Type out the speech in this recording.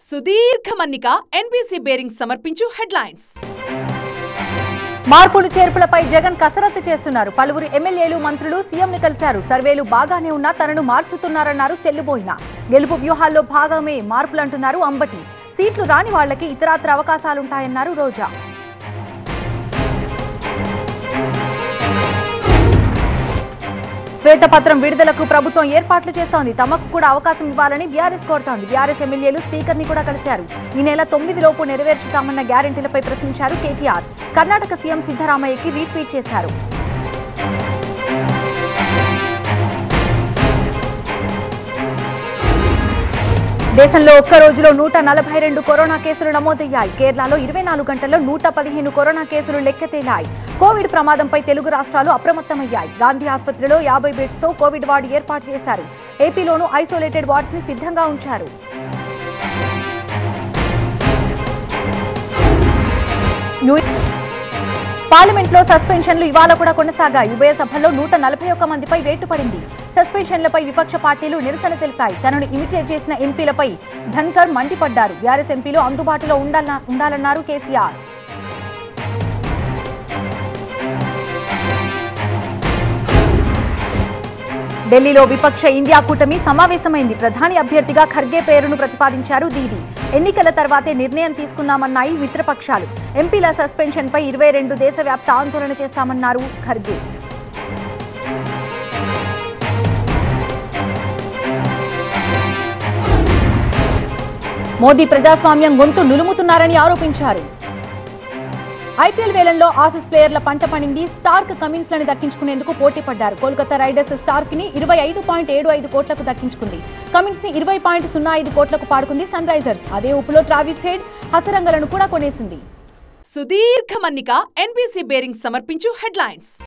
సుదీర్ఘ మన్నిక NBC bearing సమర్పించు హెడ్లైన్స్ మార్పులు చేర్పులపై జగన్ కసరత్తు చేస్తున్నారు పలువురు ఎమ్మెల్యేలు మంత్రులు సీఎంని కలిశారు సర్వేలు బాగానే ఉన్నా తనను మార్చుతున్నారన్నారు చెల్లుబోయిన గెలుపు వ్యూహాల్లో భాగమే మార్పులంటున్నారు అంబటి సీట్లు రాని వాళ్లకి ఇతరాత్ర అవకాశాలుంటాయన్నారు రోజా శ్వేతపత్రం విడుదలకు ప్రభుత్వం ఏర్పాట్లు చేస్తోంది తమకు కూడా అవకాశం ఇవ్వాలని బీఆర్ఎస్ కోరుతోంది బీఆర్ఎస్ ఎమ్మెల్యేలు స్పీకర్ ని కూడా కలిశారు ఈ నెల తొమ్మిది లోపు నెరవేర్చుతామన్న గ్యారెంటీలపై ప్రశ్నించారు కేటీఆర్ కర్ణాటక సీఎం సిద్దరామయ్యకి రీట్వీట్ చేశారు దేశంలో ఒక్క రోజులో నూట నలభై రెండు కరోనా కేసులు నమోదయ్యాయి కేరళలో ఇరవై నాలుగు గంటల్లో నూట పదిహేను కరోనా కేసులు లెక్కతేలాయి కోవిడ్ ప్రమాదంపై తెలుగు రాష్ట్రాలు అప్రమత్తమయ్యాయి గాంధీ ఆసుపత్రిలో యాభై బెడ్స్ తో కోవిడ్ వార్డు ఏర్పాటు చేశారు ఏపీలోనూ ఐసోలేటెడ్ వార్డ్స్ ని సిద్ధంగా ఉంచారు న్యూ పార్లమెంట్లో సస్పెన్షన్లు ఇవాళ కూడా కొనసాగాయి ఉభయ సభల్లో నూట నలభై ఒక్క మందిపై వేటు పడింది సస్పెన్షన్లపై విపక్ష పార్టీలు నిరసన తెలిపాయి తనను ఇమిటేట్ చేసిన ఎంపీలపై ధన్కర్ మండిపడ్డారు బీఆర్ఎస్ ఎంపీలు అందుబాటులో ఉండాలన్న- ఉండాలన్నారు కేసీఆర్ ఢిల్లీలో విపక్ష ఇండియా కూటమి సమావేశమైంది ప్రధాని అభ్యర్థిగా ఖర్గే పేరును ప్రతిపాదించారు దీది ఎన్నికల తర్వాతే నిర్ణయం తీసుకుందామన్నాయి మిత్రపక్షాలు ఎంపీల సస్పెన్షన్ పై ఇరవై రెండు దేశవ్యాప్త ఆందోళన చేస్తామన్నారు ఖర్గే మోదీ ప్రజాస్వామ్యం గొంతు నులుముతున్నారని ఆరోపించారు ఐపీఎల్ వేలంలో ఆసీస్ ప్లేయర్ల పంట పడింది స్టార్క్ కమిన్స్ లను దక్కించుకునేందుకు పోటీ పడ్డారు కోల్కతా రైడర్స్ స్టార్క్ ని ఇరవై ఐదు పాయింట్ ఏడు ఐదు కోట్లకు దక్కించుకుంది కమిన్స్ ని ఇరవై పాయింట్ సున్నా ఐదు కోట్లకు పాడుకుంది సన్ రైజర్స్ అదే ఊపులో ట్రావిస్ హెడ్ హసరంగలను కూడా కొనేసింది సుదీర్ఘ మన్నిక ఎన్బీసీ బేరింగ్ సమర్పించు హెడ్లైన్స్